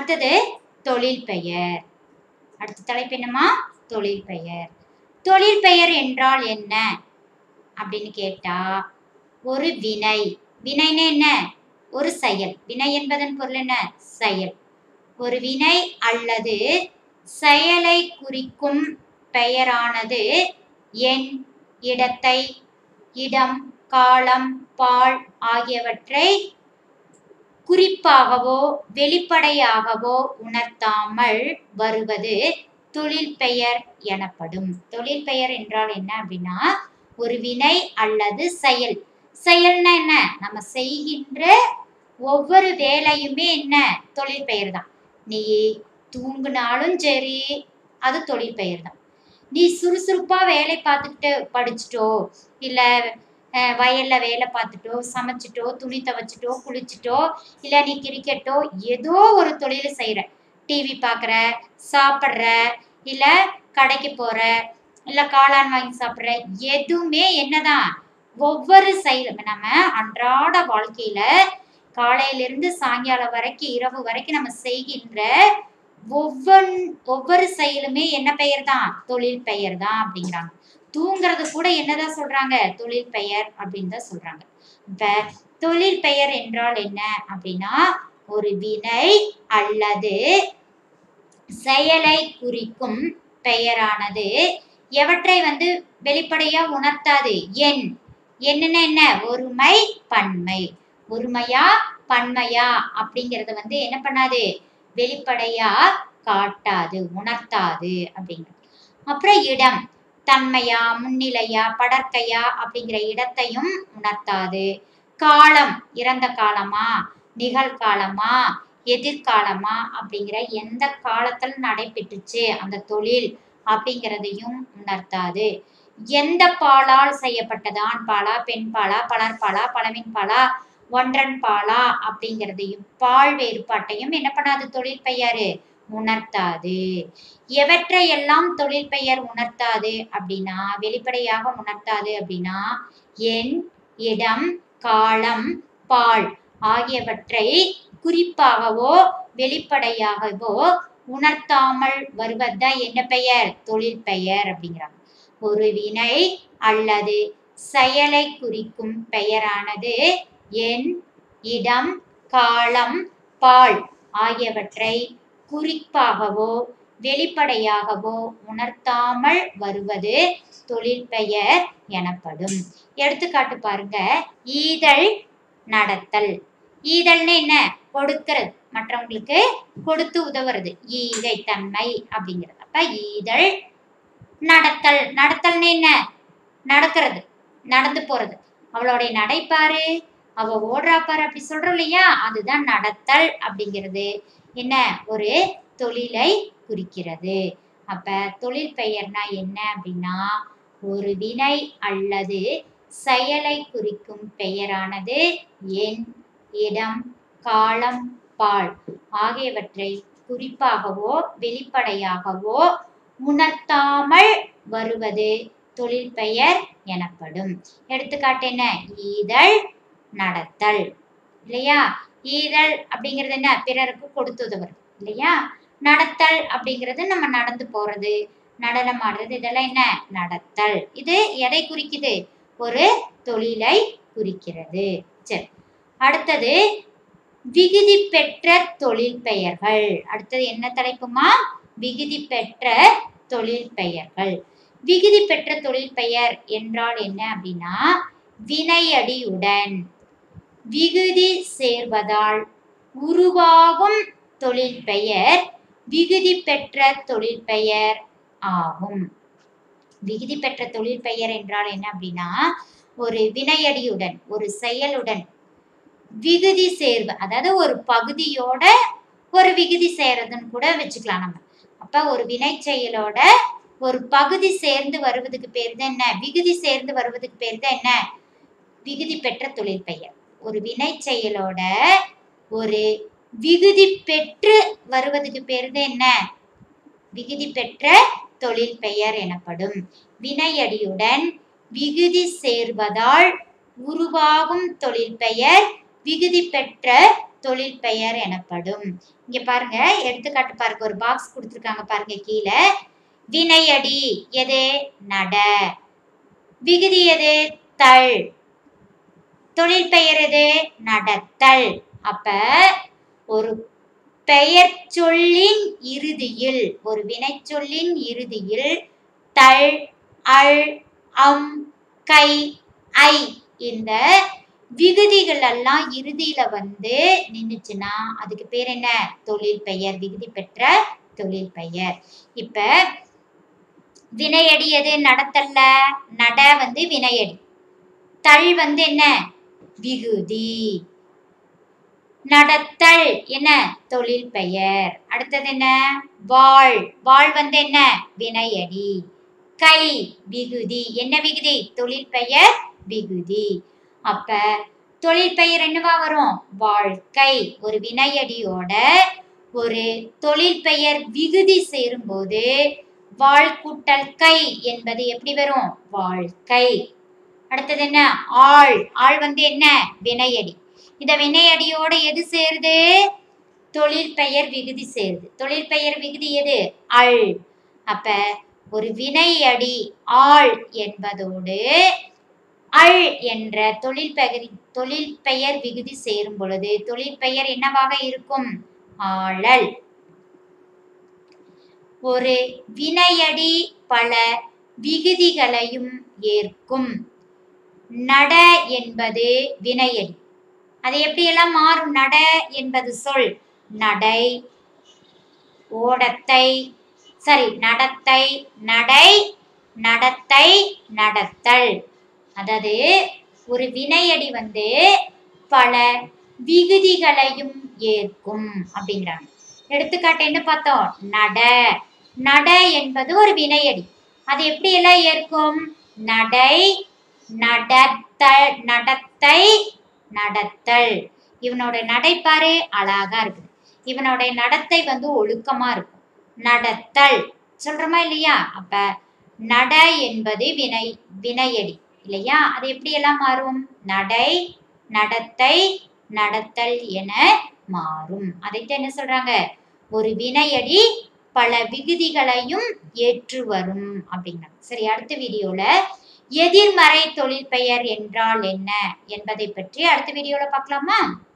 அடுத்தது தொழில் பெயர் அடுத்த தலைப்பு என்னமா தொழில் பெயர் தொழில் பெயர் என்றால் என்ன அப்படின்னு கேட்டா ஒரு வினை வினைன்னு என்ன ஒரு செயல் வினை என்பதன் பொருள் என்ன செயல் ஒரு வினை அல்லது செயலை குறிக்கும் பெயரானது எண் இடத்தை இடம் காலம் பால் ஆகியவற்றை குறிப்பாகவோ வெளிப்படையாகவோ உணர்த்தாமல் வருவது தொழில் பெயர் எனப்படும் தொழில் பெயர் என்றால் என்ன அப்படின்னா ஒரு வினை அல்லது செயல் செயல்னா என்ன நம்ம செய்கின்ற ஒவ்வொரு வேலையுமே என்ன தொழில் பெயர் தான் நீ தூங்குனாலும் சரி அது தொழில் பெயர் தான் நீ சுறுசுறுப்பா வேலை பார்த்துக்கிட்டு படிச்சுட்டோ இல்ல அஹ், வயல்ல வேலை பார்த்துட்டோ சமைச்சிட்டோ துணி துவைச்சிட்டோ குளிச்சிட்டோ இல்ல நீ கிரிக்கெட்டோ ஏதோ ஒரு தொழில் செய்யற டிவி பார்க்குற சாப்பிட்ற இல்ல கடைக்கு போற இல்ல காளான் வாங்கி சாப்பிட்ற எதுவுமே என்னதான் ஒவ்வொரு செயலும் நம்ம அன்றாட வாழ்க்கையில காலையிலிருந்து சாயங்காலம் வரைக்கும் இரவு வரைக்கும் நம்ம செய்கின்ற ஒவ்வொன் ஒவ்வொரு செயலுமே என்ன பெயர் தான் தொழில் பெயர் தான் அப்படிங்கிறாங்க தூங்குறது கூட என்னதான் சொல்றாங்க தொழில் பெயர் அப்படின்னு தான் சொல்றாங்க இப்ப தொழில் பெயர் என்றால் என்ன அப்படின்னா ஒரு வினை அல்லது செயலை குறிக்கும் பெயரானது எவற்றை வந்து வெளிப்படையா உணர்த்தாது எண் என்னன்னா என்ன ஒருமை பன்மை ஒருமையா பன்மையா அப்படிங்கறத வந்து என்ன பண்ணாது வெளிப்படையா காட்டாது உணர்த்தாது அப்படிங்கிறது அப்புறம் இடம் தன்மையா முன்னிலையா படற்கையா அப்படிங்கிற இடத்தையும் உணர்த்தாது காலம் இறந்த காலமா நிகழ்காலமா எதிர்காலமா அப்படிங்கிற எந்த காலத்தில் நடைபெற்றுச்சு அந்த தொழில் அப்படிங்கிறதையும் உணர்த்தாது எந்த பாலால் செய்யப்பட்டது ஆண் பாலா பெண் பாலா பலர் பாலா பழவின் பாலா ஒன்றன் பாலா அப்படிங்கிறதையும் பால் வேறுபாட்டையும் என்ன பண்ணாது தொழில் பெயரு உணர்த்தாது எவற்றையெல்லாம் தொழில் பெயர் உணர்த்தாது அப்படின்னா வெளிப்படையாக உணர்த்தாது அப்படின்னா எண் இடம் காலம் பால் ஆகியவற்றை குறிப்பாகவோ வெளிப்படையாகவோ உணர்த்தாமல் வருவதுதான் என்ன பெயர் தொழில் பெயர் அப்படிங்கிறாங்க ஒரு வினை அல்லது செயலை குறிக்கும் பெயரானது எண் இடம் காலம் பால் ஆகியவற்றை குறிப்பாகவோ வெளிப்படையாகவோ உணர்த்தாமல் வருவது தொழில் பெயர் எனப்படும் எடுத்துக்காட்டு பாருங்க ஈதல் நடத்தல் ஈதல்னு என்ன கொடுக்கிறது மற்றவங்களுக்கு கொடுத்து உதவுறது ஈகை தன்மை அப்படிங்கிறது அப்ப ஈதல் நடத்தல் நடத்தல்னு என்ன நடக்கிறது நடந்து போறது அவளுடைய நடைப்பாரு அவ ஓடுறா பாரு அப்படி சொல்றோம் இல்லையா அதுதான் நடத்தல் அப்படிங்கிறது என்ன ஒரு தொழிலை குறிக்கிறது அப்ப தொழில் பெயர்னா என்ன அப்படின்னா ஒரு வினை அல்லது செயலை குறிக்கும் பெயரானது எண் இடம் காலம் பால் ஆகியவற்றை குறிப்பாகவோ வெளிப்படையாகவோ உணர்த்தாமல் வருவது தொழில் பெயர் எனப்படும் எடுத்துக்காட்டு என்ன ஈதல் நடத்தல் இல்லையா ஈதல் அப்படிங்கிறது என்ன பிறருக்கு கொடுத்துதவர் இல்லையா நடத்தல் அப்படிங்கிறது நம்ம நடந்து போறது நடனம் ஆடுறது இதெல்லாம் என்ன நடத்தல் இது எதை குறிக்குது ஒரு தொழிலை குறிக்கிறது சரி அடுத்தது விகுதி பெற்ற தொழில் பெயர்கள் அடுத்தது என்ன தலைப்புமா விகுதி பெற்ற தொழில் பெயர்கள் விகுதி பெற்ற தொழில் பெயர் என்றால் என்ன அப்படின்னா வினையடியுடன் விகுதி சேர்வதால் உருவாகும் தொழில் பெயர் விகுதி பெற்ற தொழில் பெயர் ஆகும் விகுதி பெற்ற தொழில் பெயர் என்றால் என்ன அப்படின்னா ஒரு வினையடியுடன் ஒரு செயலுடன் விகுதி சேர்வு அதாவது ஒரு பகுதியோட ஒரு விகுதி சேர்றதுன்னு கூட வச்சுக்கலாம் நம்ம அப்ப ஒரு வினை செயலோட ஒரு பகுதி சேர்ந்து வருவதுக்கு பேர் தான் என்ன விகுதி சேர்ந்து வருவதுக்கு பேர் தான் என்ன விகுதி பெற்ற தொழில் பெயர் ஒரு வினை செயலோட ஒரு விகுதி பெற்று வருவதுக்கு பேர் தான் என்ன விகுதி பெற்ற தொழில் பெயர் எனப்படும் வினையடியுடன் விகுதி சேர்வதால் உருவாகும் தொழில் பெயர் விகுதி பெற்ற தொழில் பெயர் எனப்படும் இங்க பாருங்க எடுத்துக்காட்டு பாருங்க ஒரு பாக்ஸ் கொடுத்துருக்காங்க பாருங்க கீழே வினையடி எது நட விகுதி எது தள் தொழில் பெயர் எது நடத்தல் அப்ப ஒரு பெயர் சொல்லின் இறுதியில் ஒரு வினைச்சொல்லின் இறுதியில் தள் அள் அம் கை ஐ இந்த விகுதிகள் எல்லாம் இறுதியில வந்து நின்னுச்சுன்னா அதுக்கு பேர் என்ன தொழில் பெயர் விகுதி பெற்ற தொழில் பெயர் இப்ப வினையடி எது நடத்தல்ல நட வந்து வினையடி தள் வந்து என்ன விகுதி நடத்தல் என்ன தொழில் பெயர் அடுத்தது என்ன வாழ் வாழ் வந்து என்ன வினையடி கை விகுதி என்ன விகுதி தொழில் பெயர் விகுதி அப்ப தொழில் பெயர் என்னவா வரும் வாழ்க்கை ஒரு வினையடியோட ஒரு தொழில் பெயர் விகுதி சேரும்போது வாழ் கூட்டல் கை என்பது எப்படி வரும் வாழ்க்கை அடுத்தது என்ன ஆள் ஆள் வந்து என்ன வினையடி இந்த வினையடியோட எது சேருது தொழில் பெயர் விகுதி சேருது தொழில் பெயர் விகுதி எது அள் அப்ப ஒரு வினையடி ஆள் என்பதோடு அள் என்ற தொழில் பெயர் தொழில் பெயர் விகுதி சேரும் பொழுது தொழில் பெயர் என்னவாக இருக்கும் ஆளல் ஒரு வினையடி பல விகுதிகளையும் ஏற்கும் நட என்பது வினையடி அது எப்படியெல்லாம் மாறும் நட என்பது சொல் நடை ஓடத்தை சரி நடத்தை நடை நடத்தை நடத்தல் அதாவது ஒரு வினையடி வந்து பல விகுதிகளையும் ஏற்கும் அப்படிங்கிறாங்க எடுத்துக்காட்டு என்ன பார்த்தோம் நட நட என்பது ஒரு வினையடி அது எப்படி எல்லாம் ஏற்கும் நடை நடத்த நடத்தை நடத்தல் இவனோட நடைப்பாரு அழகா இருக்குது இவனோட நடத்தை வந்து ஒழுக்கமா இருக்கும் நடத்தல் சொல்றோமா இல்லையா அப்ப நட என்பது வினை வினையடி இல்லையா அது எப்படி எல்லாம் மாறும் நடை நடத்தை நடத்தல் என மாறும் அதைத்தான் என்ன சொல்றாங்க ஒரு வினையடி பல விகுதிகளையும் ஏற்று வரும் அப்படிங்கிறாங்க சரி அடுத்த வீடியோல எதிர்மறை தொழில் பெயர் என்றால் என்ன என்பதை பற்றி அடுத்த வீடியோல பார்க்கலாமா